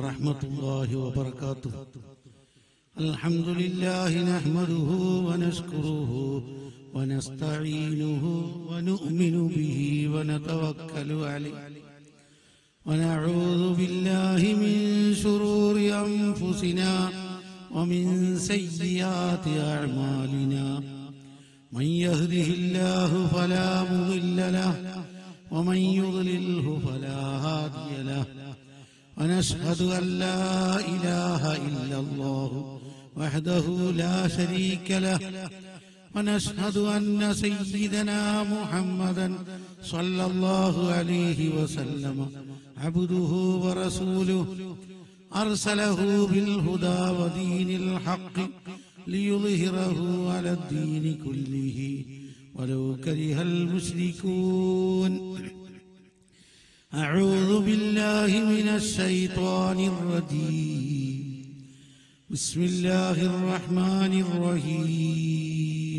ورحمة الله وبركاته الحمد لله نحمده ونشكره ونستعينه ونؤمن به ونتوكل عليه ونعوذ بالله من شرور أنفسنا ومن سيئات أعمالنا من يهده الله فلا مضل له ومن يضلله فلا هادي له ونشهد أن لا إله إلا الله وحده لا شريك له ونشهد أن سيدنا محمدا صلى الله عليه وسلم عبده ورسوله أرسله بالهدى ودين الحق ليظهره على الدين كله ولو كره المشركون أعوذ بالله من الشيطان الرجيم بسم الله الرحمن الرحيم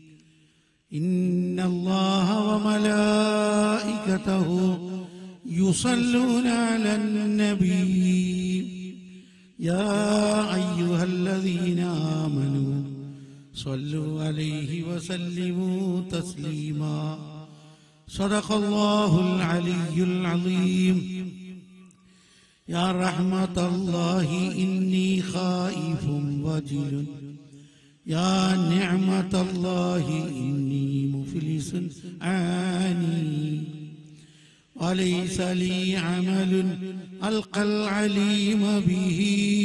إن الله وملائكته يصلون على النبي يا أيها الذين آمنوا صلوا عليه وسلموا تسليما صدق الله العلي العظيم يا رحمة الله إني خائف وجل يا نعمة الله إني مفلس عاني وليس لي عمل ألقى العليم به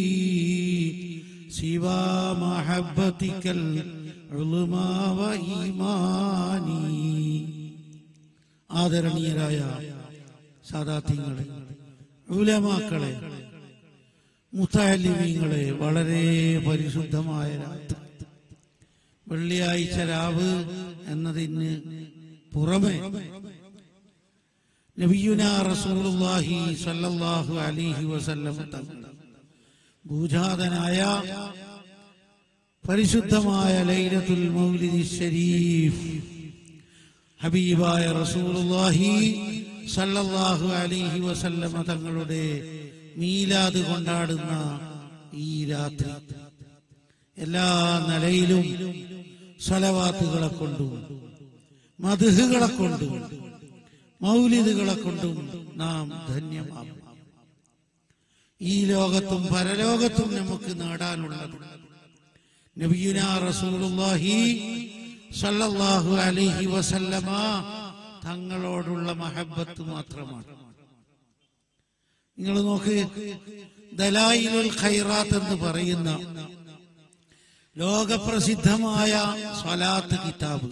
سوى محبتك العظمى وإيماني ആദരണീയരായ സാദാത്യങ്ങളെ ഉലമാക്കളെ മുത്താലിമീങ്ങളെ വളരെ പരിശുദ്ധമായ രാത്രി വെള്ളിയാഴ്ച രാവ് എന്നതിന് പുറമെ നബിയുന റസൂലുള്ളാഹി സല്ലല്ലാഹു അലൈഹി വസല്ലം തങ്ങൾ ഭൂജാതനായ പരിശുദ്ധമായ ലൈലത്തുൽ മൗലിദി ശരീഫ് ഹബീബായ റസൂലുള്ളാഹി സല്ലല്ലാഹു അലൈഹി വസല്ലമ തങ്ങളുടെ മീലാദ് കൊണ്ടാടുന്ന ഈ രാത്രി എല്ലാ നിലയിലും സ്വലവാത്തുകളെ കൊണ്ടും മധുഹുകളെ കൊണ്ടും മൗലിദുകളെ കൊണ്ടും നാം ധന്യമാകും ഈ ലോകത്തും പരലോകത്തും നമുക്ക് നേടാനുള്ളത് നബിയുന റസൂലുള്ളാഹി സല്ലല്ലാഹു അലൈഹി വസല്ലമ തങ്ങളോടുള്ള മഹബത്ത് മാത്രമാണ് നിങ്ങൾ നോക്ക് ദലായിലുൽ ഖൈറാത്ത് എന്ന് പറയുന്ന ലോകപ്രസിദ്ധമായ സ്വലാത്ത് കിതാബ്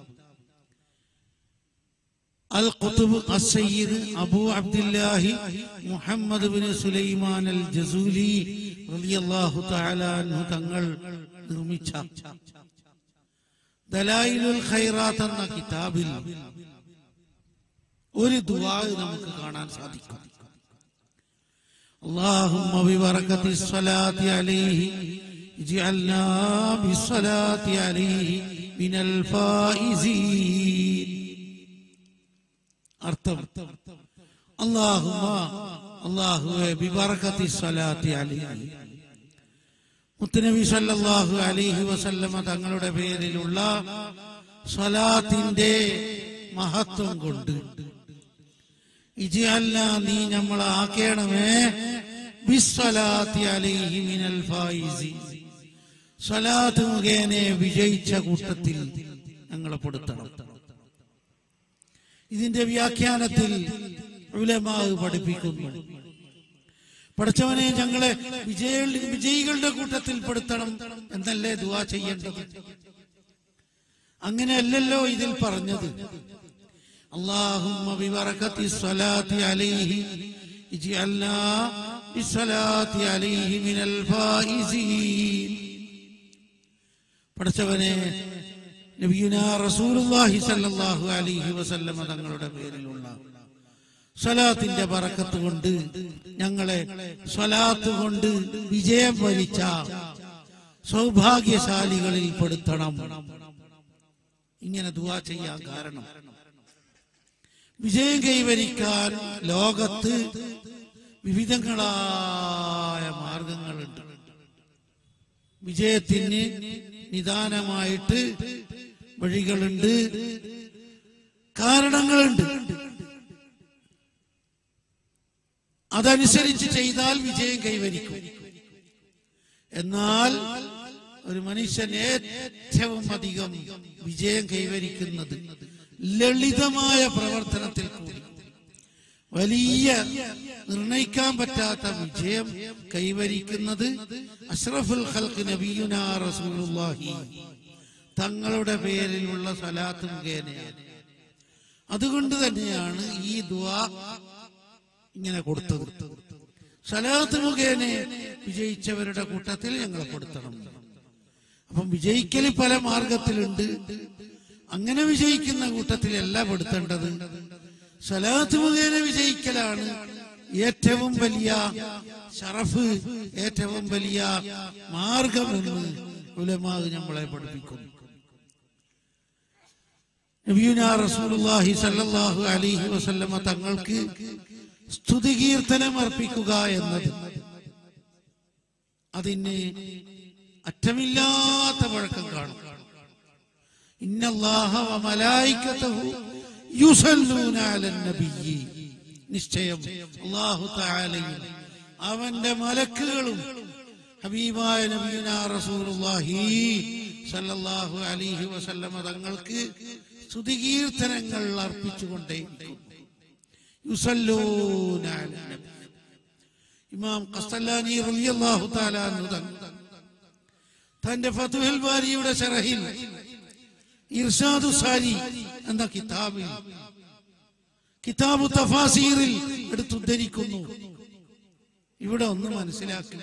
അൽ ഖുതുബ് അസ്സയ്യിദ് അബൂ അബ്ദുല്ലാഹി മുഹമ്മദ് ബിൻ സുലൈമാൻ അൽ ജസൂലി റളിയല്ലാഹു തആല അൻഹു തങ്ങൾ നിർമ്മിച്ച ദലായിലുൽ ഖൈറാത്ത് എന്ന കിതാബിൽ ഒരു ദുആ നമുക്ക് കാണാൻ സാധിക്കും اللهم ببركة الصلاة عليه اجعلنا بالصلاة عليه من الفائزين അർത്ഥം അള്ളാഹുമ അള്ളാഹുവെ ബിബർക്കത്തി സ്വലാത്തി അലൈഹി മുത്തനബി സല്ലല്ലാഹു അലൈഹി വസല്ലമ തങ്ങളുടെ പേരിലുള്ള സ്വലാത്തിന്റെ മഹത്വം കൊണ്ട് ഇജിയല്ല നീ നമ്മളെ ആക്കേണമേ ബിസ്വലാത്തി അലൈഹി മിനൽ ഫായിസി സ്വലാത്ത് മുഖേന വിജയിച്ച കൂട്ടത്തിൽ ഞങ്ങളെ പെടുത്തണം ഇതിന്റെ വ്യാഖ്യാനത്തിൽ ഉലമാവ് പഠിപ്പിക്കുന്നു പഠിച്ചവനെ ഞങ്ങളെ വിജയ വിജയികളുടെ കൂട്ടത്തിൽ പെടുത്തണം എന്നല്ലേ ദുവാ ചെയ്യേണ്ടത് അങ്ങനെയല്ലല്ലോ ഇതിൽ പറഞ്ഞത് اللهم ببركة الصلاة عليه اجعلنا بالصلاة عليه من الفائزين പഠിച്ചവനെ നബിയുന റസൂലുള്ളാഹി സല്ലല്ലാഹു അലൈഹി വസല്ലമ തങ്ങളുടെ പേരിലുള്ള സ്വലാത്തിന്റെ ബറക്കത്ത് കൊണ്ട് ഞങ്ങളെ സ്വലാത്ത് കൊണ്ട് വിജയം വരിച്ച സൗഭാഗ്യശാലികളിൽ പെടുത്തണം ഇങ്ങനെ ദുവാ ചെയ്യാൻ കാരണം വിജയം കൈവരിക്കാൻ ലോകത്ത് വിവിധങ്ങളായ മാർഗങ്ങളുണ്ട് വിജയത്തിന് നിദാനമായിട്ട് വഴികളുണ്ട് കാരണങ്ങളുണ്ട് അതനുസരിച്ച് ചെയ്താൽ വിജയം കൈവരിക്കും എന്നാൽ ഒരു മനുഷ്യൻ ഏറ്റവും അധികം വിജയം കൈവരിക്കുന്നത് ലളിതമായ പ്രവർത്തനത്തിൽ കൂടി വലിയ നിർണയിക്കാൻ പറ്റാത്ത വിജയം കൈവരിക്കുന്നത് അഷ്റഫുൽ ഖൽഖ് നബിയുന റസൂലുള്ളാഹി തങ്ങളുടെ പേരിലുള്ള സലാത്ത് മുഖേനയാണ് അതുകൊണ്ട് തന്നെയാണ് ഈ ദുആ ഇങ്ങനെ കൊടുത്തത് സലാത്ത് മുഖേന വിജയിച്ചവരുടെ കൂട്ടത്തിൽ ഞങ്ങളെ പെടുത്തണം അപ്പം വിജയിക്കൽ പല മാർഗത്തിലുണ്ട് അങ്ങനെ വിജയിക്കുന്ന കൂട്ടത്തിലല്ല പെടുത്തേണ്ടത് സലാത്ത് മുഖേന വിജയിക്കലാണ് ഏറ്റവും വലിയ ഷറഫ് ഏറ്റവും വലിയ മാർഗമെന്ന് ഉലമാവ് നമ്മളെ പഠിപ്പിക്കുന്നു നബിയുന റസൂലുള്ളാഹി സല്ലല്ലാഹു അലൈഹി വസല്ലമ തങ്ങൾക്ക് സ്തുതികീർത്തനം അർപ്പിക്കുക എന്നത് അതിന് അറ്റമില്ലാത്ത വഴക്കം കാണും ഇന്നല്ലാഹ വ മലായികതഹു യുസല്ലൂന അലൻ നബിയ്യി നിശ്ചയം അല്ലാഹു തആലയും അവന്റെ മലക്കുകളും ഹബീബായ നബിയുന റസൂലുള്ളാഹി സല്ലല്ലാഹു അലൈഹി വസല്ലമ തങ്ങൾക്ക് സ്തുതികീർത്തനങ്ങൾ അർപ്പിച്ചുകൊണ്ടേയിരിക്കുന്നു യുസല്ലൂന അലൻ നബി ഇമാം ഖസ്തല്ലാനി റളിയല്ലാഹു തആല അൻഹു തങ്ങൾ തന്റെ ഫതുഹൽ ബാരിയുടെ ശറഹിൽ ഇർഷാദു സാരി എന്ന കിതാബിൽ കിതാബു തഫാസീറിൽ എടുത്തുദ്ധരിക്കുന്നു ഇവിടെ ഒന്ന് മനസ്സിലാക്കി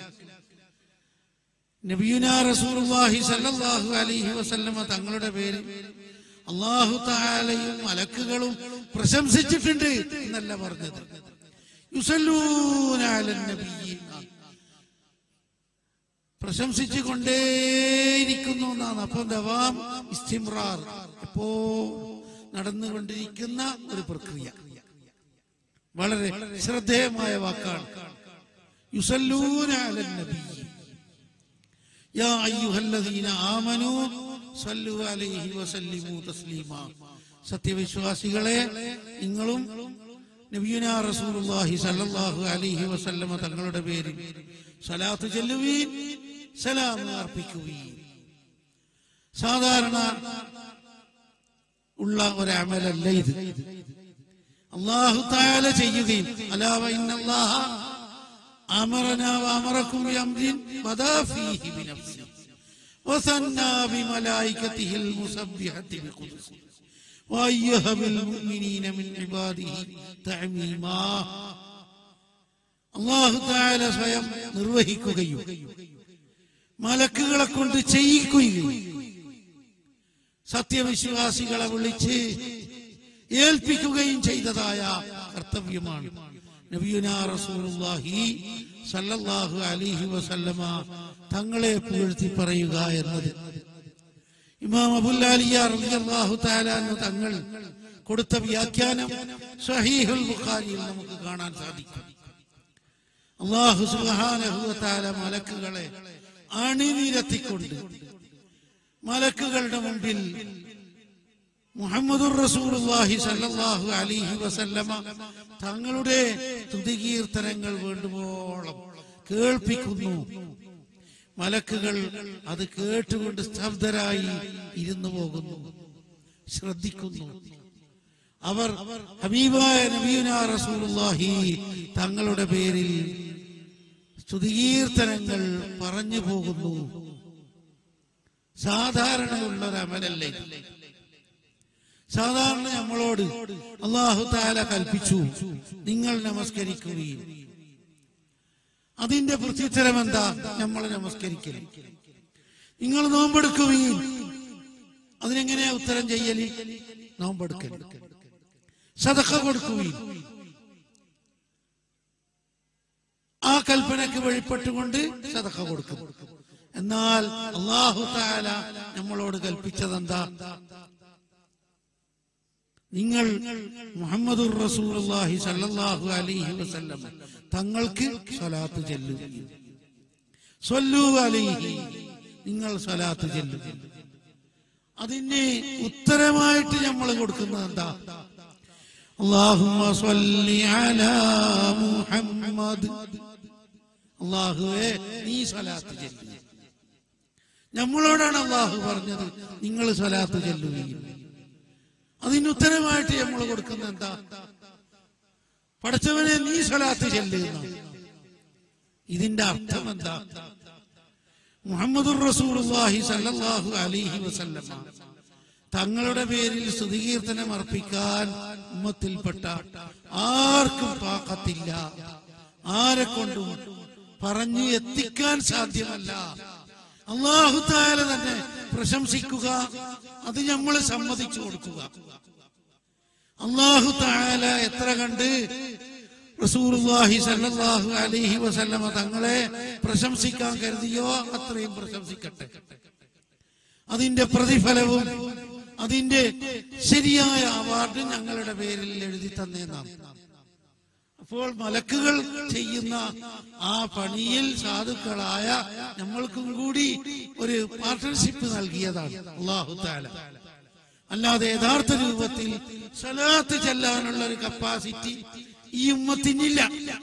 നബിയുന റസൂലുള്ളാഹി സല്ലല്ലാഹു അലൈഹി വസല്ലമ തങ്ങളുടെ പേര് അള്ളാഹു തആലയും മലക്കുകളും പ്രശംസിച്ചിട്ടുണ്ട് എന്നല്ല പറഞ്ഞത് യുസല്ലൂന അലൻ നബിയ്യി പ്രശംസിച്ചു കൊണ്ടേയിരിക്കുന്നു എന്നാണ് അപ്പൊ ദവാം ഇസ്തിമ്രാർ എപ്പോ നടന്നുകൊണ്ടിരിക്കുന്ന ഒരു പ്രക്രിയ വളരെ ശ്രദ്ധേയമായ വാക്കാണ് യുസല്ലൂന അലൻ നബിയ്യി യാ അയ്യുഹല്ലദീന ആമനൂ സല്ലു അലൈഹി വസല്ലിമു തസ്ലീമാ സത്യവിശ്വാസികളെ നിങ്ങളും നബിയുന റസൂലുള്ളാഹി സല്ലല്ലാഹു അലൈഹി വസല്ലമ തങ്ങളുടെ പേരിൽ സലാത്ത് ചെല്ലുവീൻ സലാം അർപ്പിക്കുവീൻ സാധാരണ ഉള്ള ഒരമലല്ല ഇത് അള്ളാഹു താല ചെയ്യുകയും അലാവ ഇന്നല്ലാഹ أمرنا وأمركم بأمر بدا فيه بنفسه وثنى بملائكته المسبحة بقدسه وأيها بالمؤمنين من عباده تعميما അള്ളാഹു താല സ്വയം നിർവഹിക്കുകയും മലക്കുകളെ കൊണ്ട് ചെയ്യിക്കുകയും സത്യവിശ്വാസികളെ വിളിച്ച് ഏൽപ്പിക്കുകയും ചെയ്തതായ കർത്തവ്യമാണ് നബിയുന റസൂലുള്ളാഹി സല്ലല്ലാഹു അലൈഹി വസല്ലമ തങ്ങളെ പുകഴ്ത്തി പറയുക എന്നത് ഇമാം അബുല്ലാലിയ റളിയല്ലാഹു തആല അൻഹു തങ്ങൾ കൊടുത്ത വ്യാഖ്യാനം സഹീഹുൽ ബുഖാരിയിൽ നമുക്ക് കാണാൻ സാധിക്കും അള്ളാഹു സുബ്ഹാനഹു വ തആല മലക്കുകളെ അണിനിരത്തിക്കൊണ്ട് മലക്കുകളുടെ മുമ്പിൽ മുഹമ്മദുർ റസൂലുള്ളാഹി സല്ലല്ലാഹു അലൈഹി വസല്ലമ തങ്ങളുടെ സ്തുതികീർത്തനങ്ങൾ വേണ്ടുവോളം കേൾപ്പിക്കുന്നു മലക്കുകൾ അത് കേട്ടുകൊണ്ട് സ്തബ്ധരായി ഇരുന്നു പോകുന്നു ശ്രദ്ധിക്കുന്നു അവർ ഹബീബായ നബിയുന റസൂലുള്ളാഹി തങ്ങളുടെ പേരിൽ സ്തുതികീർത്തനങ്ങൾ പറഞ്ഞു പോകുന്നു സാധാരണയുള്ള ഒരു അമലല്ലേ ഇത്? സാധാരണ നമ്മളോട് അള്ളാഹു താല കൽപ്പിച്ചു നിങ്ങൾ നമസ്കരിക്കുകയും അതിന്റെ പ്രത്യുത്തരം എന്താ നമ്മൾ നമസ്കരിക്കൽ നിങ്ങൾ നോമ്പെടുക്കുകയും അതിനെങ്ങനെയാ ഉത്തരം ചെയ്യല് നോമ്പെടുക്കൽ സദക്ക കൊടുക്കുകയും ആ കൽപ്പനക്ക് വഴിപ്പെട്ടുകൊണ്ട് സദക്ക കൊടുക്കും എന്നാൽ അള്ളാഹു താല നമ്മളോട് കൽപ്പിച്ചതെന്താ നിങ്ങൾ മുഹമ്മദുർ റസൂലുള്ളാഹി സല്ലല്ലാഹു അലൈഹി വസല്ലം തങ്ങൾക്ക് സ്വലാത്ത് ചെല്ലുകയും സ്വല്ലു അലൈഹി നിങ്ങൾ സ്വലാത്ത് ചെല്ലുകയും അതിന് ഉത്തരമായിട്ട് നമ്മൾ കൊടുക്കുന്നത് എന്താ അള്ളാഹുമ്മ സ്വല്ലി അലാ മുഹമ്മദ് അള്ളാഹുവേ നീ സ്വലാത്ത് ചെല്ലുക നമ്മളോടാണ് അള്ളാഹു പറഞ്ഞത് നിങ്ങൾ സ്വലാത്ത് ചെല്ലുകയും അതിന് ഉത്തരമായിട്ട് നമ്മൾ കൊടുക്കുന്ന എന്താ പഠിച്ചവനെ നീ സ്വലാത്ത് ചെല്ലുന്ന ഇതിന്റെ അർത്ഥം എന്താ മുഹമ്മദുർ റസൂലുള്ളാഹി സല്ലല്ലാഹു അലൈഹി വസല്ലമ തങ്ങളുടെ പേരിൽ സ്തുതികീർത്തനം അർപ്പിക്കാൻ ഉമ്മത്തിൽപ്പെട്ട ആർക്കും പാക്കത്തില്ല ആരെ കൊണ്ടും പറഞ്ഞു എത്തിക്കാൻ സാധ്യമല്ല അള്ളാഹു താല തന്നെ പ്രശംസിക്കുക അത് നമ്മൾ സമ്മതിച്ചു കൊടുക്കുക അള്ളാഹു താല എത്ര കണ്ട് റസൂലുള്ളാഹി സല്ലല്ലാഹു അലൈഹി വസല്ലമ തങ്ങളെ പ്രശംസിക്കാൻ കരുതിയോ അത്രയും പ്രശംസിക്കട്ടെ അതിന്റെ പ്രതിഫലവും അതിന്റെ ശരിയായ അവാർഡ് ഞങ്ങളുടെ പേരിൽ എഴുതി തന്നേന്നാണ് അപ്പോൾ മലക്കുകൾ ചെയ്യുന്ന ആ പണിയിൽ സാധുക്കളായ നമ്മൾക്കും കൂടി ഒരു പാർട്ട്ണർഷിപ്പ് നൽകിയതാണ് അള്ളാഹു താല അല്ലാതെ യഥാർത്ഥ രൂപത്തിൽ സ്വലാത്ത് ചെല്ലാനുള്ള ഒരു കപ്പാസിറ്റി ഈ ഉമ്മത്തിനില്ല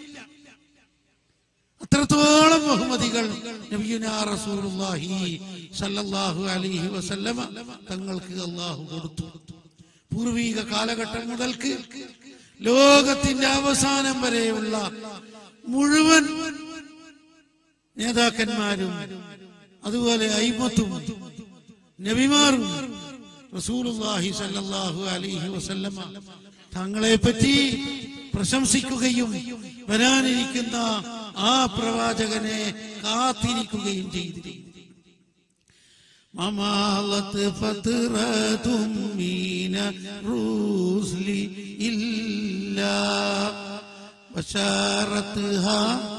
അത്രത്തോളം ബഹുമതികൾ നബിയുനാ റസൂലുള്ളാഹി സല്ലല്ലാഹു അലൈഹി വസല്ലമ തങ്ങൾക്ക് അള്ളാഹു കൊടുത്തു പൂർവീക കാലഘട്ടം മുതൽക്ക് ലോകത്തിന്റെ അവസാനം വരെയുള്ള മുഴുവൻ നേതാക്കന്മാരും അതുപോലെ അയിമത്തും നബിമാരും റസൂലുള്ളാഹി സല്ലല്ലാഹു അലൈഹി വസല്ലമ തങ്ങളെ പറ്റി പ്രശംസിക്കുകയും വരാനിരിക്കുന്ന ആ പ്രവാചകനെ കാത്തിരിക്കുകയും ചെയ്തു ممالت فترة من الرسل إلا بشارتها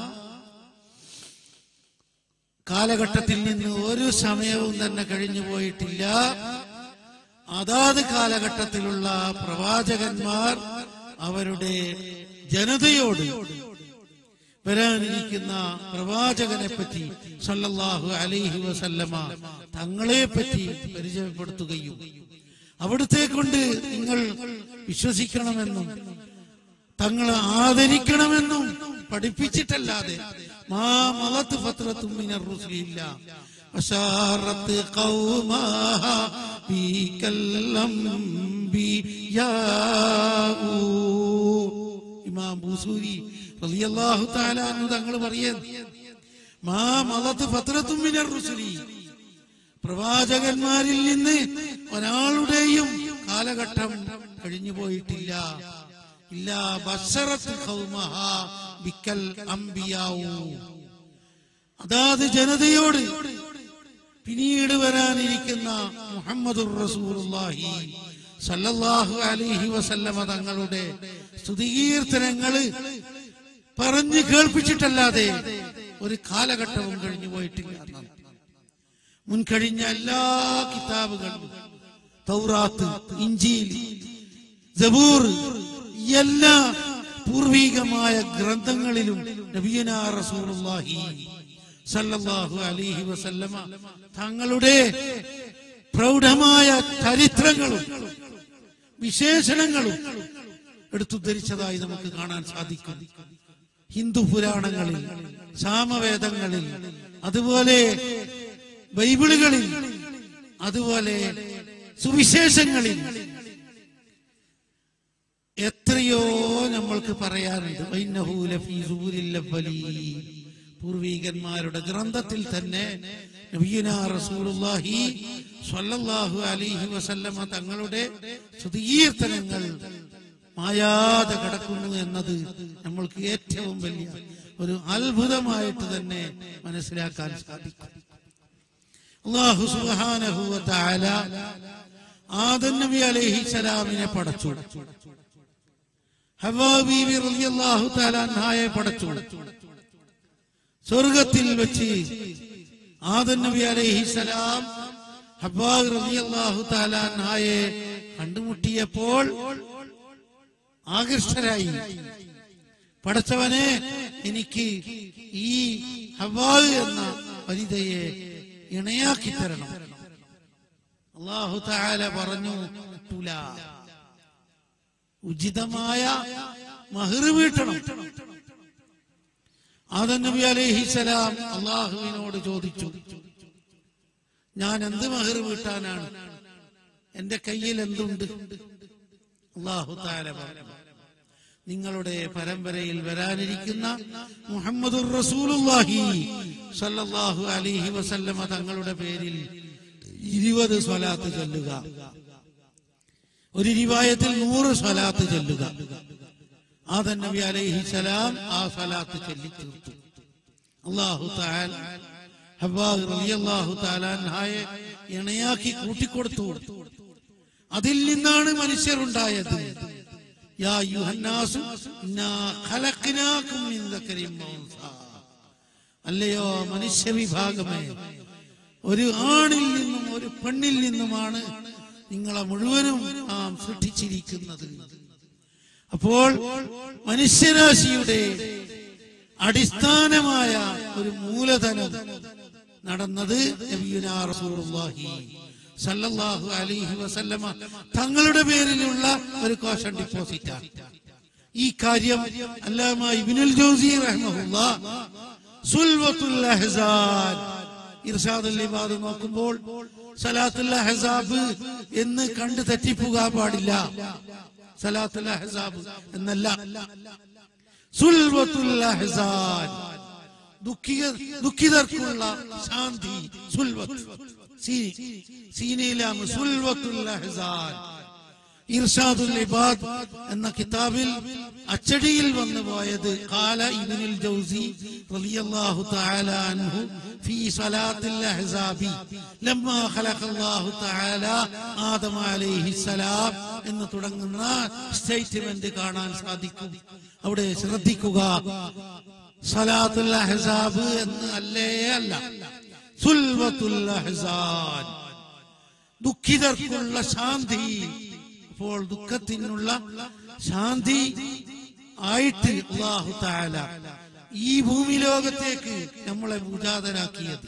കാലഘട്ടത്തിൽ നിന്ന് ഒരു സമയവും തന്നെ കഴിഞ്ഞു പോയിട്ടില്ല അതാത് കാലഘട്ടത്തിലുള്ള പ്രവാചകന്മാർ അവരുടെ ജനതയോട് വരാനിരിക്കുന്ന പ്രവാചകനെ പറ്റി സല്ലല്ലാഹു അലൈഹി വസല്ലമ തങ്ങളെ പറ്റി പരിചയപ്പെടുത്തുകയും അവിടുത്തെ കൊണ്ട് നിങ്ങൾ വിശ്വസിക്കണമെന്നും തങ്ങളെ ആദരിക്കണമെന്നും പഠിപ്പിച്ചിട്ടല്ലാതെ മാ മലത്ത് ഫത്രത്തും മിനർ റുസുലില്ല وشارت قومها بك الأنبياء ഇമാം ബൂസൂരി റളിയല്ലാഹു തആല അൻഹു തങ്ങൾ പറയുന്നു മാ മലത്ത് ഫത്രത്തും മിനർ റുസുലി പ്രവാചകന്മാരിൽ നിന്ന് ഒരാളുടെയും കാലഘട്ടം കഴിഞ്ഞു പോയിട്ടില്ല ഇല്ല ബശറത്ത് ഖൗമഹ ബിക്കൽ അംബിയാവു അതാത് ജനതയോട് പിന്നീട് വരാനിരിക്കുന്ന മുഹമ്മദുർ റസൂലുള്ളാഹി സല്ലല്ലാഹു അലൈഹി വസല്ലമ തങ്ങളുടെ സ്തുതികീർത്തനങ്ങള് പറഞ്ഞു കേൾപ്പിച്ചിട്ടല്ലാതെ ഒരു കാലഘട്ടവും കഴിഞ്ഞു പോയിട്ടില്ല എന്നാണ്. മുൻകഴിഞ്ഞ എല്ലാ കിതാബുകളും തൗറാത്ത് ഇഞ്ചീൽ ജബൂർ എല്ലാ പൂർവീകമായ ഗ്രന്ഥങ്ങളിലും നബിയന റസൂലുള്ളാഹി സല്ലല്ലാഹു അലൈഹി വസല്ലമ തങ്ങളുടെ പ്രൗഢമായ ചരിത്രങ്ങളും വിശേഷണങ്ങളും എടുത്തുദ്ധരിച്ചതായി നമുക്ക് കാണാൻ സാധിക്കും ഹിന്ദു പുരാണങ്ങളിൽ സാമവേദങ്ങളിൽ അതുപോലെ ബൈബിളുകളിൽ അതുപോലെ സുവിശേഷങ്ങളിൽ എത്രയോ നമ്മൾക്ക് പറയാനുണ്ട് വൈന്നഹു ലഫീ സൂരിൽ അവ്വലീൻ. പൂർവീകന്മാരുടെ ഗ്രന്ഥത്തിൽ തന്നെ നബിയുനാ റസൂലുള്ളാഹി സ്വല്ലല്ലാഹു അലൈഹി വസല്ലമ തങ്ങളുടെ സ്തുതികീർത്തനങ്ങൾ മായാതെ കിടക്കുന്നു എന്നത് നമ്മൾക്ക് ഏറ്റവും വലിയ ഒരു അത്ഭുതമായിട്ട് തന്നെ മനസ്സിലാക്കാൻ സാധിക്കും അള്ളാഹു സുബ്ഹാനഹു വ തആല ആദം നബി അലൈഹി സലാമിനെ പടച്ചു ഹവ്വാ ബീവി റളിയല്ലാഹു തആല അൻഹായെ പടച്ചു സ്വർഗത്തിൽ വെച്ച് ആദം നബി അലൈഹി സലാം ഹബ്ബാ റളിയല്ലാഹു തആല അൻഹായെ കണ്ടുമുട്ടിയപ്പോൾ ആകൃഷ്ടരായി പടച്ചവനെ എനിക്ക് ഈ ഹവാവ് എന്ന വനിതയെ ഇണയാക്കി തരണം അള്ളാഹു താല പറഞ്ഞു "തുല." ഉചിതമായ മഹർ വീട്ടണം ആദം നബി അലൈഹിസലാം അള്ളാഹുവിനോട് ചോദിച്ചു ഞാൻ എന്ത് മഹർ വീട്ടാനാണ് എന്റെ കയ്യിൽ എന്തുണ്ട് അള്ളാഹു താല പറഞ്ഞു നിങ്ങളുടെ പരമ്പരയിൽ വരാനിരിക്കുന്ന മുഹമ്മദുർ റസൂലുള്ളാഹി സല്ലല്ലാഹു അലൈഹി വസല്ലമ തങ്ങളുടെ പേരിൽ ഇരുപത് സ്വലാത്ത് ചൊല്ലുക ഒരു റിവായത്തിൽ നൂറ് സ്വലാത്ത് ചൊല്ലുക ആദൻ നബി അലൈഹി സലാം ആ സ്വലാത്ത് ചൊല്ലി തീർത്തു അള്ളാഹു തആല ഹവ്വാ റളിയല്ലാഹു തആല അൻഹായെ ഇണയാക്കി കൂട്ടിക്കൊടുത്തു അതിൽ നിന്നാണ് മനുഷ്യരുണ്ടായത് യാ അയ്യുഹന്നാസു ഇന്നാ ഖലഖ്നാകും മിൻ ദക്കരിൻ വഉൻസാ. അല്ലയോ മനുഷ്യ വിഭാഗമേ ഒരു ആണിൽ നിന്നും ഒരു പെണ്ണിൽ നിന്നുമാണ് നിങ്ങളെ മുഴുവനും നാം സൃഷ്ടിച്ചിരിക്കുന്നത് അപ്പോൾ മനുഷ്യരാശിയുടെ അടിസ്ഥാനമായ ഒരു മൂലധനം നടന്നത് നബിയുനാ റസൂലുള്ളാഹി സല്ലല്ലാഹു അലൈഹി വസല്ലമ തങ്ങളുടെ പേരിലുള്ള ഒരു കോഷൻ ഡിപ്പോസിറ്റാണ് ഈ കാര്യം അല്ലാമ ഇബ്നുൽ ജൗസി റഹ്മഹുല്ലാ സുൽവത്തുൽ അഹ്സാൻ ഇർഷാദുൽ ഇബാദ് നോക്കുമ്പോൾ സലാത്തുൽ അഹ്സാബ് എന്ന് കണ്ട് തെറ്റിപ്പോകാൻ പാടില്ല സലാത്തുൽ അഹ്സാബ് എന്നല്ല സുൽവത്തുൽ അഹ്സാൻ ദുഃഖിക ദുഃഖിതർക്കുള്ള ശാന്തി സുൽവത്ത് സീ- സീനയിലാമ് സുൽവത്തുൽ അഹ്സാൻ ഇർഷാദുൽ ഇബാദ് എന്ന കിതാബിൽ അച്ചടിയിൽ വന്നു പോയത് കാല ഇബ്നുൽ ജൗസി റളിയല്ലാഹു തആല അൻഹു ഫീ സലാത്തിൽ അഹ്സാബി ലമ്മാ ഖലഖല്ലാഹു തആല ആദം അലൈഹിസ്സലാം എന്ന് തുടങ്ങുന്ന സ്റ്റേറ്റ്മെന്റ് കാണാൻ സാധിക്കും അവിടെ ശ്രദ്ധിക്കുക സലാത്തുൽ അഹ്സാബ് എന്ന് അല്ലേ അല്ല സുൽവത്തുൽ അഹ്സാൻ ദുഃഖിതർക്കുള്ള ശാന്തി അപ്പോൾ ദുഃഖത്തിനുള്ള ശാന്തി ആയിട്ട് അള്ളാഹു താല ഈ ഭൂമി ലോകത്തേക്ക് നമ്മളെ മുജാതരാക്കിയത്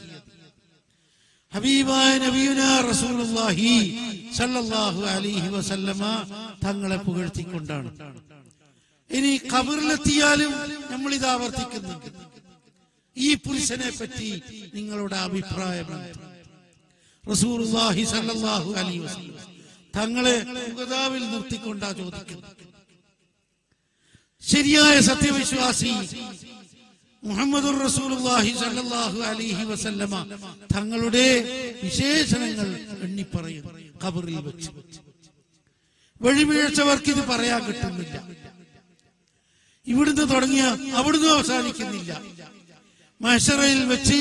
ഹബീബായ നബിയുന റസൂലുള്ളാഹി സല്ലല്ലാഹു അലൈഹി വസല്ലമ തങ്ങളെ പുകഴ്ത്തിക്കൊണ്ടാണ് ഇനി ഖബറിലെത്തിയാലും നമ്മൾ ഇത് ആവർത്തിക്കുന്നുണ്ട് ഈ പുരുഷനെ പറ്റി നിങ്ങളുടെ അഭിപ്രായം എന്ത്? റസൂലുള്ളാഹി സല്ലല്ലാഹു അലൈഹി വസല്ലം തങ്ങളെ മുഖതാവിൽ നിർത്തിക്കൊണ്ടാ ചോദിക്കുന്നത് ശരിയായ സത്യവിശ്വാസി മുഹമ്മദുർ റസൂലുള്ളാഹി സല്ലല്ലാഹു അലൈഹി വസല്ലമ തങ്ങളുടെ വിശേഷണങ്ങൾ എണ്ണിപ്പറയുന്നു ഖബറിൽ വെച്ച് വഴിവീഴ്ചവർക്ക് ഇത് പറയാൻ കിട്ടുന്നില്ല ഇവിടുന്ന് തുടങ്ങിയ അവിടുന്ന് അവസാനിക്കുന്നില്ല മഷറയിൽ വെച്ച്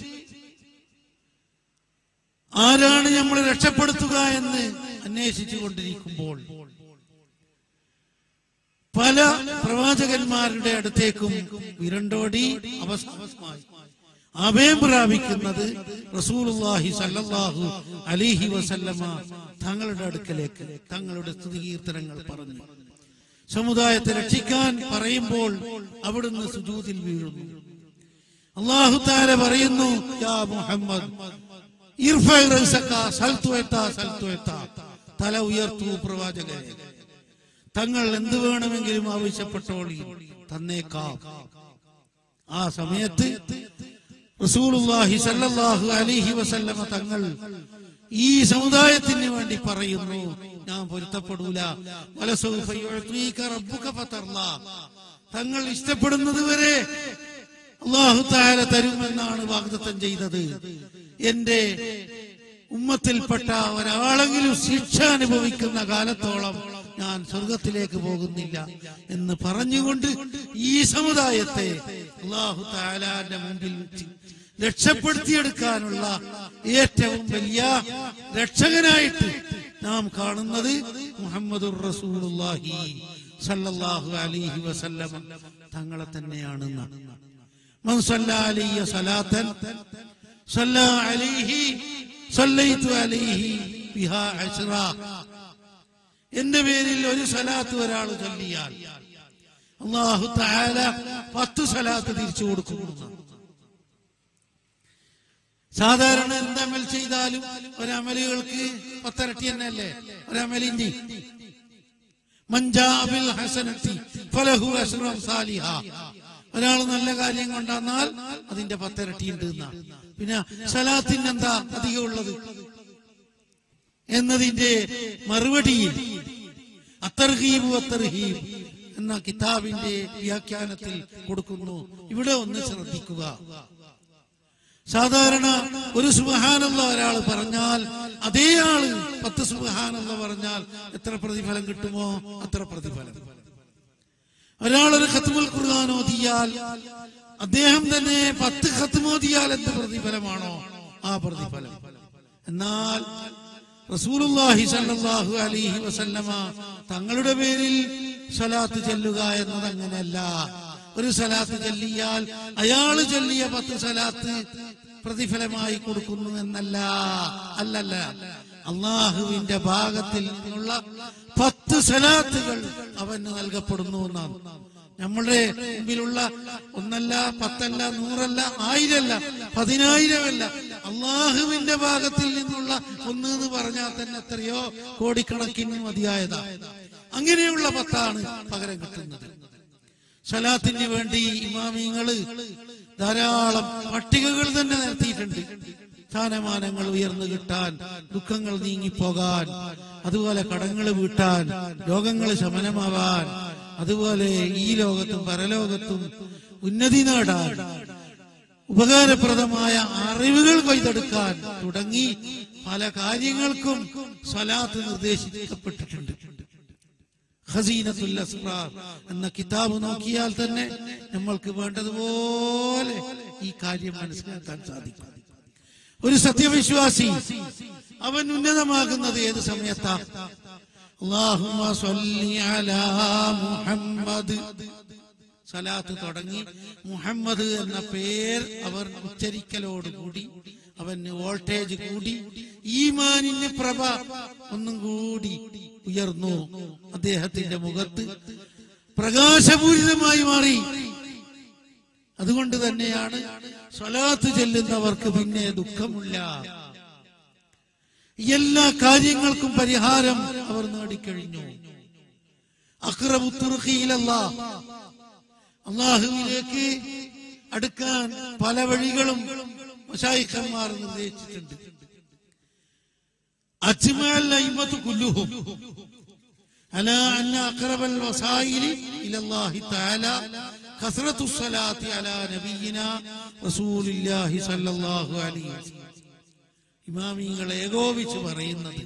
ആരാണ് നമ്മളെ രക്ഷപ്പെടുത്തുക എന്ന് അന്വേഷിച്ചു കൊണ്ടിരിക്കുമ്പോൾ പല പ്രവാചകന്മാരുടെ അടുത്തേക്കും വിരണ്ടോടി അവസാനമായി അഭയം പ്രാപിക്കുന്നത് റസൂലുള്ളാഹി സല്ലല്ലാഹു അലൈഹി വസല്ലമ തങ്ങളുടെ അടുക്കലേക്ക് തങ്ങളുടെ സ്തുതികീർത്തനങ്ങൾ പറഞ്ഞു സമുദായത്തെ രക്ഷിക്കാൻ പറയുമ്പോൾ അവിടുന്ന് സുജൂതിൽ വീഴുന്നു അള്ളാഹു താല പറയുന്നു യാ മുഹമ്മദ് ഇർഫഅ റഅസക സൽതു എത്താ സൽതു എത്താ തല ഉയർത്തു പ്രവാചകരെ തങ്ങൾ എന്ത് വേണമെങ്കിലും ആവശ്യപ്പെട്ടോളി തന്നേക്കാം ആ സമയത്ത് റസൂലുള്ളാഹി സല്ലല്ലാഹു അലൈഹി വസല്ലമ തങ്ങൾ ഈ സമുദായത്തിന് വേണ്ടി പറയുന്നു ഞാൻ പൊരുത്തപ്പെടൂല വലസൗഫ യുഅ്തീക റബ്ബുക ഫതർലാ തങ്ങൾ ഇഷ്ടപ്പെടുന്നത് വരെ അള്ളാഹു താല തരുമെന്നാണ് വാഗ്ദത്തം ചെയ്തത് എന്റെ ഉമ്മത്തിൽപ്പെട്ട ഒരാളെങ്കിലും ശിക്ഷ അനുഭവിക്കുന്ന കാലത്തോളം ഞാൻ സ്വർഗത്തിലേക്ക് പോകുന്നില്ല എന്ന് പറഞ്ഞുകൊണ്ട് ഈ സമുദായത്തെ അള്ളാഹു താലാന്റെ മുമ്പിൽ വെച്ച് രക്ഷപ്പെടുത്തിയെടുക്കാനുള്ള ഏറ്റവും വലിയ രക്ഷകനായിട്ട് നാം കാണുന്നത് മുഹമ്മദുർ റസൂലുള്ളാഹി സല്ലല്ലാഹു അലൈഹി വസല്ലം തങ്ങളെ തന്നെയാണെന്നാണ് من صلى علي صلاة صلى عليه صليت عليه بها عشرا എന്റെ പേരിൽ ഒരു സലാത്ത് ഒരാൾ ചൊല്ലിയാൽ അള്ളാഹു താല പത്ത് സലാത്ത് തിരിച്ചു കൊടുക്കുന്നു സാധാരണ എന്തമൽ ചെയ്താലും ഒരമലുകൾക്ക് പത്തരട്ടി തന്നെയല്ലേ ഒരമലിന്റെ മഞ്ചാബിൽ ഹസനത്തി ഫലഹു അസ്റം സാലിഹ ഒരാൾ നല്ല കാര്യം കൊണ്ടുവന്നാൽ അതിന്റെ പത്തരട്ടി ഉണ്ട് എന്നാ പിന്നെ സലാത്തിന് എന്താ അധികം ഉള്ളത് എന്നതിന്റെ മറുപടിയിൽ അത്തർഹീബ് അത്തർഹീബ് എന്ന കിതാബിന്റെ വ്യാഖ്യാനത്തിൽ കൊടുക്കുന്നു ഇവിടെ ഒന്ന് ശ്രദ്ധിക്കുക സാധാരണ ഒരു സുബഹാനുള്ള ഒരാൾ പറഞ്ഞാൽ അതേ ആള് പത്ത് സുബഹാനുള്ള പറഞ്ഞാൽ എത്ര പ്രതിഫലം കിട്ടുമോ അത്ര പ്രതിഫലം ഒരാൾ ഒരു ഖത്മുൽ ഖുർആൻ ഓതിയാൽ അദ്ദേഹം തന്നെ പത്ത് ഖത്മ് ഓതിയാൽ എന്ത് പ്രതിഫലമാണോ ആ പ്രതിഫലം എന്നാൽ റസൂലുള്ളാഹി സല്ലല്ലാഹു അലൈഹി വസല്ലമ തങ്ങളുടെ പേരിൽ സ്വലാത്ത് ചെല്ലുക എന്നത് അങ്ങനെയല്ല ഒരു സലാത്ത് ചൊല്ലിയാൽ അയാള് ചൊല്ലിയ പത്ത് സലാത്ത് പ്രതിഫലമായി കൊടുക്കുന്നു എന്നല്ല അല്ലല്ല അള്ളാഹുവിന്റെ ഭാഗത്തിൽ നിന്നുള്ള പത്ത് സലാത്തുകൾ അവന് നൽകപ്പെടുന്നു എന്നാണ് നമ്മളുടെ മുമ്പിലുള്ള ഒന്നല്ല പത്തല്ല നൂറല്ല ആയിരമല്ല പതിനായിരമല്ല അള്ളാഹുവിന്റെ ഭാഗത്തിൽ നിന്നുള്ള ഒന്ന് എന്ന് പറഞ്ഞാൽ തന്നെ എത്രയോ കോടിക്കണക്കിന് മതിയായതാ അങ്ങനെയുള്ള പത്താണ് പകരം കിട്ടുന്നത് സലാത്തിന് വേണ്ടി ഇമാമിങ്ങള് ധാരാളം പട്ടികകൾ തന്നെ നടത്തിയിട്ടുണ്ട് സ്ഥാനമാനങ്ങൾ ഉയർന്നു കിട്ടാൻ ദുഃഖങ്ങൾ നീങ്ങിപ്പോകാൻ അതുപോലെ കടങ്ങൾ വീട്ടാൻ രോഗങ്ങൾ ശമനമാവാൻ അതുപോലെ ഈ ലോകത്തും പരലോകത്തും ഉന്നതി നേടാൻ ഉപകാരപ്രദമായ അറിവുകൾ കൊയ്തെടുക്കാൻ തുടങ്ങി പല കാര്യങ്ങൾക്കും സ്വലാത്ത് നിർദ്ദേശിക്കപ്പെട്ടിട്ടുണ്ട് ഖസീനത്തുൽ അസ്റാർ എന്ന കിതാബ് നോക്കിയാൽ തന്നെ നമ്മൾക്ക് വേണ്ടതുപോലെ ഈ കാര്യം മനസ്സിലാക്കാൻ സാധിക്കും ഒരു സത്യവിശ്വാസി അവൻ ഉന്നതമാകുന്നത് ഏത് സമയത്താ അല്ലാഹുമ്മ സ്വല്ലി അലാ മുഹമ്മദ് സലാത്ത് തുടങ്ങി മുഹമ്മദ് എന്ന പേർ അവർ ഉച്ചരിക്കലോടുകൂടി അവന് വോൾട്ടേജ് കൂടി ഈമാനിന് പ്രഭ ഒന്നും കൂടി ഉയർന്നു അദ്ദേഹത്തിന്റെ മുഖത്ത് പ്രകാശപൂരിതമായി മാറി അതുകൊണ്ട് തന്നെയാണ് സ്വലാത്ത് ചെല്ലുന്നവർക്ക് പിന്നെ ദുഃഖമില്ല എല്ലാ കാര്യങ്ങൾക്കും പരിഹാരം അവർ നേടിക്കഴിഞ്ഞു അക്രമുത്തുറുഖിയിലല്ല അള്ളാഹുവിലേക്ക് അടുക്കാൻ പല വഴികളും മശായിഖന്മാർ നിർദ്ദേശിച്ചിട്ടുണ്ട് അജ്മഅൽ അയിമത്ത് കുല്ലുഹും على أن أقرب الوسائل إلى الله تعالى كثرة الصلاة على نبينا رسول الله صلى الله عليه وسلم ഇമാമിങ്ങൾ ഏകോപിച്ച് പറയുന്നത്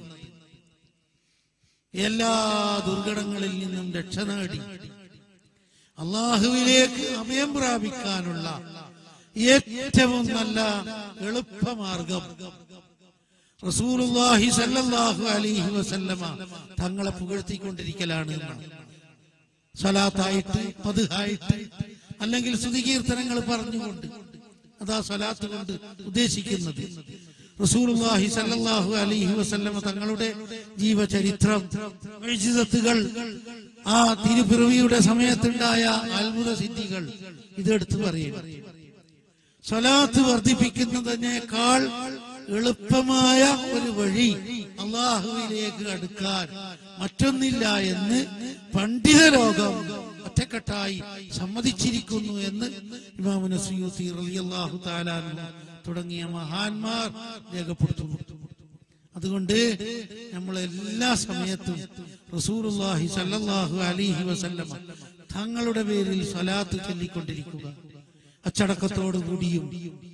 എല്ലാ ദുർഘടങ്ങളിൽ നിന്നും രക്ഷ നേടി അള്ളാഹുവിലേക്ക് അഭയം പ്രാപിക്കാനുള്ള ഏറ്റവും നല്ല എളുപ്പമാർഗം റസൂലുള്ളാഹി സല്ലല്ലാഹു അലൈഹി വസല്ലമ തങ്ങളെ പുകഴ്ത്തിക്കൊണ്ടിരിക്കലാണ് എന്നാണ് സ്വലാത്തായിട്ട് പതുഹായിട്ട് അല്ലെങ്കിൽ സ്തുതികീർത്തനങ്ങൾ പറഞ്ഞുകൊണ്ട് അതാ സ്വലാത്ത് കൊണ്ട് ഉദ്ദേശിക്കുന്നത് റസൂലുള്ളാഹി സല്ലല്ലാഹു അലൈഹി വസല്ലമ തങ്ങളുടെ ജീവചരിത്രം മുഅ്ജിസത്തുകൾ ആ തിരുപ്പിറവിയുടെ സമയത്തുണ്ടായ അത്ഭുത സിദ്ധികൾ ഇതെടുത്ത് പറയും സ്വലാത്ത് വർദ്ധിപ്പിക്കുന്നതിനേക്കാൾ എളുപ്പമായ ഒരു വഴി അള്ളാഹുവിലേക്ക് അടുക്കാൻ മറ്റൊന്നില്ല എന്ന് പണ്ഡിത ലോകം ഒറ്റക്കെട്ടായി സമ്മതിച്ചിരിക്കുന്നു എന്ന് ഇമാമുന സുയൂത്തി റളിയല്ലാഹു തആല അൻഹു തുടങ്ങിയ മഹാന്മാർ രേഖപ്പെടുത്തുന്നു അതുകൊണ്ട് നമ്മൾ എല്ലാ സമയത്തും റസൂലുള്ളാഹി സല്ലല്ലാഹു അലൈഹി വസല്ലമ തങ്ങളുടെ പേരിൽ സ്വലാത്ത് ചൊല്ലിക്കൊണ്ടിരിക്കുക അച്ചടക്കത്തോടുകൂടിയും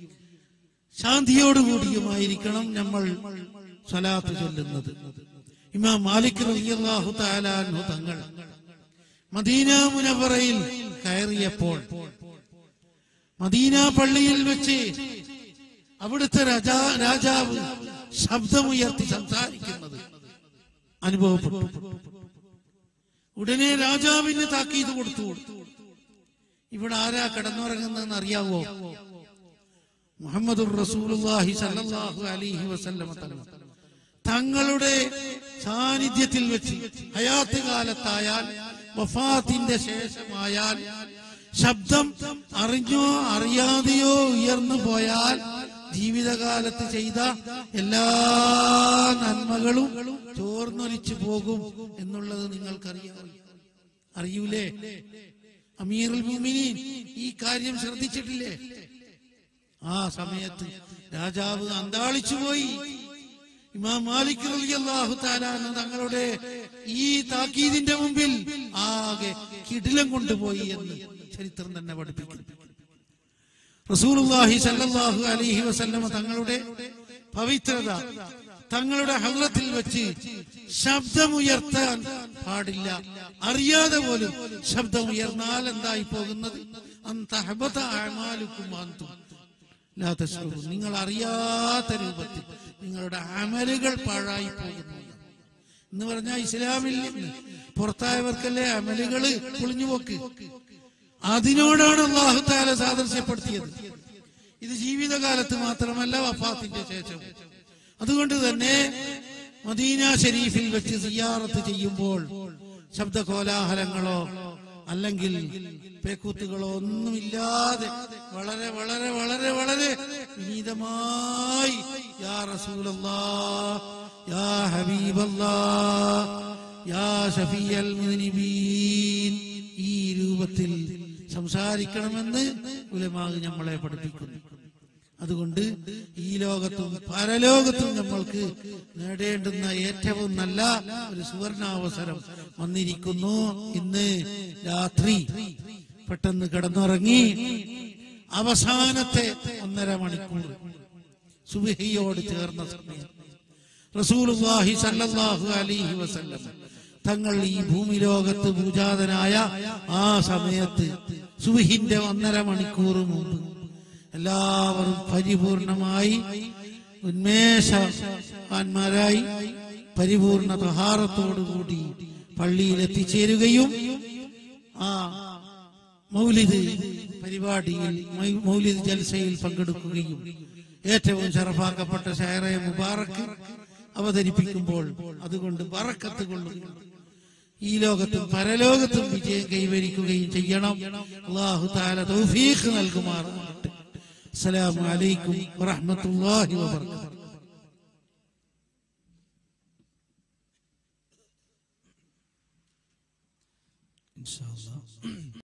ശാന്തിയോടുകൂടിയുമായിരിക്കണം നമ്മൾ സ്വലാത്ത് ചൊല്ലുന്നത് ഇമാം മാലിക് റളിയല്ലാഹു തആല അൻഹു തങ്ങൾ മദീന മുനവറയിൽ കയറിയപ്പോൾ മദീന പള്ളിയിൽ വെച്ച് അവിടുത്തെ രാജാ രാജാവ് ശബ്ദമുയർത്തി സംസാരിക്കുന്നത് അനുഭവപ്പെട്ടു ഉടനെ രാജാവിന് താക്കീത് കൊടുത്തു ഇവിടെ ആരാ കിടന്നുറങ്ങുന്നതെന്ന് അറിയാവോ മുഹമ്മദ് റസൂലുള്ളാഹി സല്ലല്ലാഹു അലൈഹി വസല്ലമ തങ്ങൾ തങ്ങളുടെ സാന്നിധ്യത്തിൽ വെച്ച് ഹയാത്ത് കാലത്തായാൽ വഫാത്തിന്റെ ശേഷമായാൽ ശബ്ദം അറിഞ്ഞോ അറിയാതെയോ ഉയർന്നു പോയാൽ ജീവിതകാലത്ത് ചെയ്ത എല്ലാ നന്മകളും ചോർന്നൊലിച്ചു പോകും എന്നുള്ളത് നിങ്ങൾക്കറിയാം അറിയൂലേ അമീറുൽ മുഅ്മിനീൻ ഈ കാര്യം ശ്രദ്ധിച്ചിട്ടില്ലേ ആ സമയത്ത് രാജാവ് അന്താളിച്ചു പോയി ഇമാം മാലിക് റളിയല്ലാഹു തആല അൻഹു തങ്ങളുടെ ഈ താക്കീതിന്റെ മുമ്പിൽ ആകെ കിടിലം കൊണ്ടുപോയി എന്ന് ചരിത്രം തന്നെ പഠിപ്പിക്കുന്നു റസൂലുള്ളാഹി സല്ലല്ലാഹു അലൈഹി വസല്ലമ തങ്ങളുടെ പവിത്രത തങ്ങളുടെ ഹദ്റത്തിൽ വെച്ച് ശബ്ദമുയർത്താൻ പാടില്ല അറിയാതെ പോലും ശബ്ദം ഉയർന്നാൽ എന്തായി പോകുന്നത് അന്തഹബത അഅമാലുക്കും അന്തും ലാ തശ്ഉറൂൻ. നിങ്ങൾ അറിയാത്ത രൂപത്തിൽ നിങ്ങളുടെ അമലുകൾ പാഴായി പോകുന്നു എന്ന് പറഞ്ഞാൽ ഇസ്ലാമിൽ നിന്ന് പുറത്തായവർക്കല്ലേ അമലുകള് പൊളിഞ്ഞുപോക്ക് അതിനോടാണ് അള്ളാഹു താല സാദൃശ്യപ്പെടുത്തിയത് ഇത് ജീവിതകാലത്ത് മാത്രമല്ല വഫാത്തിന്റെ ശേഷം അതുകൊണ്ട് തന്നെ മദീന ഷരീഫിൽ വെച്ച് സിയാറത്ത് ചെയ്യുമ്പോൾ ശബ്ദ കോലാഹലങ്ങളോ അല്ലെങ്കിൽ പേക്കൂത്തുകളോ ഒന്നുമില്ലാതെ വളരെ വളരെ വളരെ വളരെ വിനീതമായി യാ റസൂലല്ലാ യാ ഹബീബല്ലാ യാ ഷഫീഅൽ മുദ്നിബീൻ ഈ രൂപത്തിൽ സംസാരിക്കണമെന്ന് ഉലമാവ് നമ്മളെ പഠിപ്പിക്കുന്നു അതുകൊണ്ട് ഈ ലോകത്തും പരലോകത്തും നമ്മൾക്ക് നേടേണ്ടുന്ന ഏറ്റവും നല്ല ഒരു സുവർണാവസരം വന്നിരിക്കുന്നു ഇന്ന് രാത്രി പെട്ടെന്ന് കിടന്നുറങ്ങി അവസാനത്തെ ഒന്നര മണിക്കൂർ സുബിഹിയോട് ചേർന്ന സമയം റസൂലുള്ളാഹി സല്ലല്ലാഹു അലൈഹി വസല്ലം തങ്ങൾ ഈ ഭൂമി ലോകത്ത് പൂജാതനായ ആ സമയത്ത് സുബിഹിന്റെ ഒന്നര മണിക്കൂർ മുമ്പ് എല്ലാവരും പരിപൂർണമായി ഉന്മേഷവാന്മാരായി പരിപൂർണ തഹാറത്തോടുകൂടി പള്ളിയിൽ എത്തിച്ചേരുകയും ആ മൗലിദ് പരിപാടിയിൽ മൗ- മൗലിദ് ജൽസയിൽ പങ്കെടുക്കുകയും ഏറ്റവും ചെറുപ്പാക്കപ്പെട്ട ഷെയറെ മുബാറക്ക് അവതരിപ്പിക്കുമ്പോൾ അതുകൊണ്ട് ബറക്കത്ത് കൊള്ളുകയും ഈ ലോകത്തും പരലോകത്തും വിജയം കൈവരിക്കുകയും ചെയ്യണം അള്ളാഹു താല തൗഫീഖ് നൽകുമാറാകട്ടെ അസ്സലാമു അലൈക്കും വറഹ്മത്തുള്ളാഹി വബറകാതുഹു ഇൻഷാ അല്ലാ